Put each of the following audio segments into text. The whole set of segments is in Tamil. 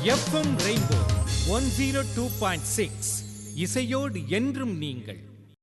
FM rainbow one zero two point six இசையோடு என்றும் நீங்கள்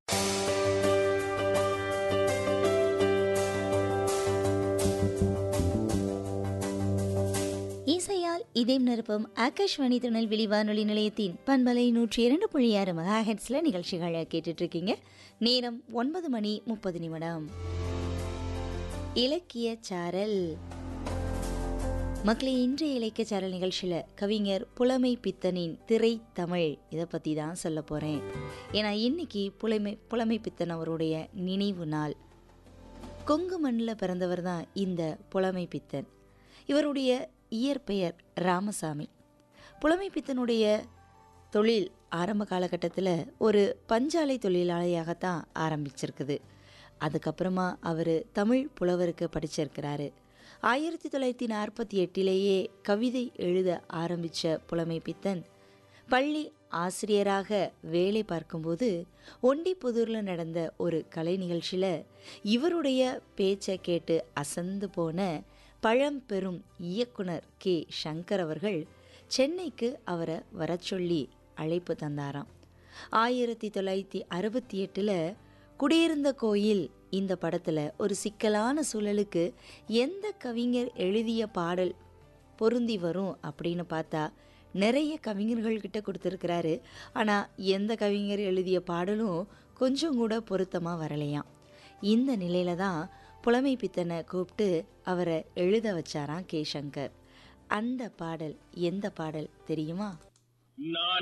இசையால் இதயம் நிரப்பும் ஆகாஷ்வாணி திருநெல்வேலி வானொலி நிலையத்தின் பண்பலை நூற்றி இரண்டு புள்ளி ஆறு மெகா ஹெட்ஸில் நிகழ்ச்சிகளை கேட்டுட்டு இருக்கீங்க நேரம் ஒன்பது மணி முப்பது நிமிடம் இலக்கிய சாரல் மக்களே இன்றைய இலக்கிய சாரல் நிகழ்ச்சியில் கவிஞர் புலமை பித்தனின் திரை தமிழ் இதை பற்றி தான் சொல்ல போகிறேன் ஏன்னா இன்னைக்கு புலமை புலமை பித்தன் அவருடைய நினைவு நாள் கொங்கு மண்ணில் பிறந்தவர் தான் இந்த புலமை பித்தன் இவருடைய இயற்பெயர் ராமசாமி புலமை பித்தனுடைய தொழில் ஆரம்ப காலகட்டத்தில் ஒரு பஞ்சாலை தொழிலாளியாகத்தான் ஆரம்பிச்சிருக்குது அதுக்கப்புறமா அவர் தமிழ் புலவருக்கு படிச்சிருக்கிறாரு ஆயிரத்தி தொள்ளாயிரத்தி நாற்பத்தி எட்டிலேயே கவிதை எழுத ஆரம்பித்த புலமை பித்தன் பள்ளி ஆசிரியராக வேலை பார்க்கும்போது ஒண்டிப்புதூரில் நடந்த ஒரு கலை நிகழ்ச்சியில் இவருடைய பேச்சை கேட்டு அசந்து போன பழம்பெரும் இயக்குனர் கே சங்கர் அவர்கள் சென்னைக்கு அவரை வரச் சொல்லி அழைப்பு தந்தாராம் ஆயிரத்தி தொள்ளாயிரத்தி அறுபத்தி எட்டில் குடியிருந்த கோயில் இந்த படத்தில் ஒரு சிக்கலான சூழலுக்கு எந்த கவிஞர் எழுதிய பாடல் பொருந்தி வரும் அப்படின்னு பார்த்தா நிறைய கவிஞர்கள்கிட்ட கொடுத்துருக்கிறாரு ஆனால் எந்த கவிஞர் எழுதிய பாடலும் கொஞ்சம் கூட பொருத்தமாக வரலையாம் இந்த நிலையில தான் புலமை பித்தனை கூப்பிட்டு அவரை எழுத வச்சாராம் கே சங்கர் அந்த பாடல் எந்த பாடல் தெரியுமா நான்